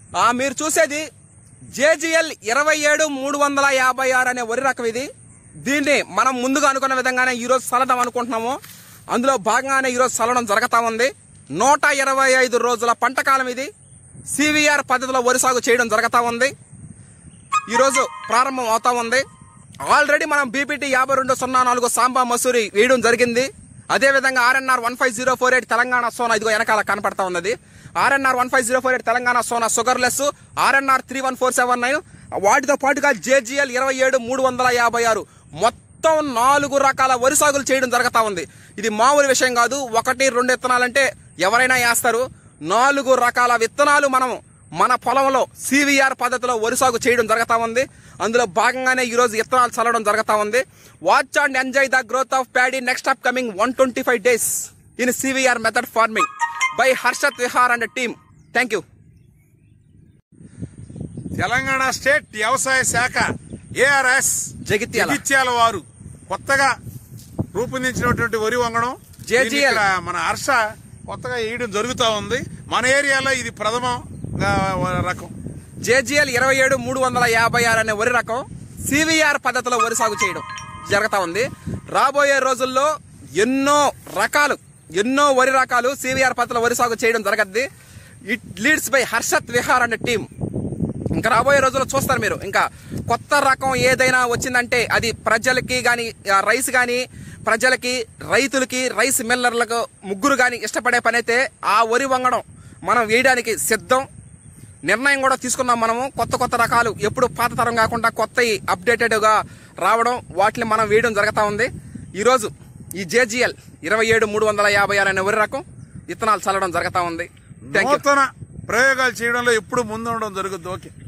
ఆ, మీరు చూసేది జేజిఎల్ ఇరవై ఏడు మూడు వందల యాభై ఆరు అనే వరి రకం ఇది దీన్ని మనం ముందుగా అనుకున్న విధంగానే ఈరోజు సలదాం అనుకుంటున్నాము అందులో భాగంగానే ఈరోజు సలడం జరుగుతా ఉంది నూట ఇరవై ఐదు రోజుల పంట కాలం ఇది సివిఆర్ పద్ధతిలో వరి సాగు చేయడం జరుగుతా ఉంది ఈరోజు ప్రారంభం అవుతా ఉంది ఆల్రెడీ మనం బీపీటీ యాభై రెండు సున్నా నాలుగు సాంబా మసూరి వేయడం జరిగింది అదేవిధంగా RNR one five zero four eight Telangana Sona ఇదిగో వెనకాల కనపడతా ఉన్నది RNR one five zero four eight Telangana Sona sugarless RNR three one four seven nine వాటితో పాటుగా జేజీఎల్ ఇరవై ఏడు మూడు వందల యాభై ఆరు మొత్తం నాలుగు రకాల వరి సాగులు చేయడం జరుగుతా ఉంది ఇది మామూలు విషయం కాదు ఒకటి రెండు విత్తనాలంటే ఎవరైనా వేస్తారు నాలుగు రకాల విత్తనాలు మనం మన పొలంలో సివిఆర్ పద్ధతిలో వరి సాగు చేయడం జరుగుతా ఉంది అందులో భాగంగానే ఈ రోజు విత్తనాలు చల్లడం జరుగుతా ఉంది watch and enjoy the growth of paddy next upcoming one twenty five days in CVR method farming by Harshat Vihar and team thank you Telangana state వ్యవసాయ శాఖ ఏఆర్ఎస్ జగిత్యాల. జగిత్యాల వారు కొత్తగా రూపొందించినటువంటి వరి వంగడం JGL. దీన్ని ఇక్కడ మన హర్ష కొత్తగా వేయడం జరుగుతా ఉంది మన ఏరియాలో ఇది ప్రథమ ఆ, రకం జేజీఎల్ ఇరవై ఏడు మూడు వందల యాభై ఆరు అనే వరి రకం సివిఆర్ పద్ధతిలో వరి సాగు చేయడం జరుగుతా ఉంది రాబోయే రోజుల్లో ఎన్నో రకాలు ఎన్నో వరి రకాలు సివిఆర్ పద్ధతిలో వరి సాగు చేయడం జరగద్ది it leads by Harshat Vihar అనే టీం ఇంకా రాబోయే రోజుల్లో చూస్తారు మీరు ఇంకా కొత్త రకం ఏదైనా వచ్చిందంటే అది ప్రజలకి కానీ రైస్ కానీ ప్రజలకి రైతులకి రైస్ మిల్లర్లకు ముగ్గురు కానీ ఇష్టపడే పని అయితే ఆ వరి వంగడం మనం వేయడానికి సిద్ధం నిర్ణయం కూడా తీసుకున్నాం మనము కొత్త కొత్త రకాలు ఎప్పుడు పాత తరం కాకుండా కొత్త అప్డేటెడ్గా రావడం వాటిని మనం వేయడం జరుగుతూ ఉంది ఈరోజు ఈ జేజిఎల్ ఇరవై ఏడు మూడు వందల యాభై ఆరు అనే వరి రకం విత్తనాలు చల్లడం జరుగుతూ ఉంది థ్యాంక్ యూ నూతన ప్రయోగాలు చేయడంలో ఎప్పుడు ముందు ఉండడం జరుగుతుంది ఓకే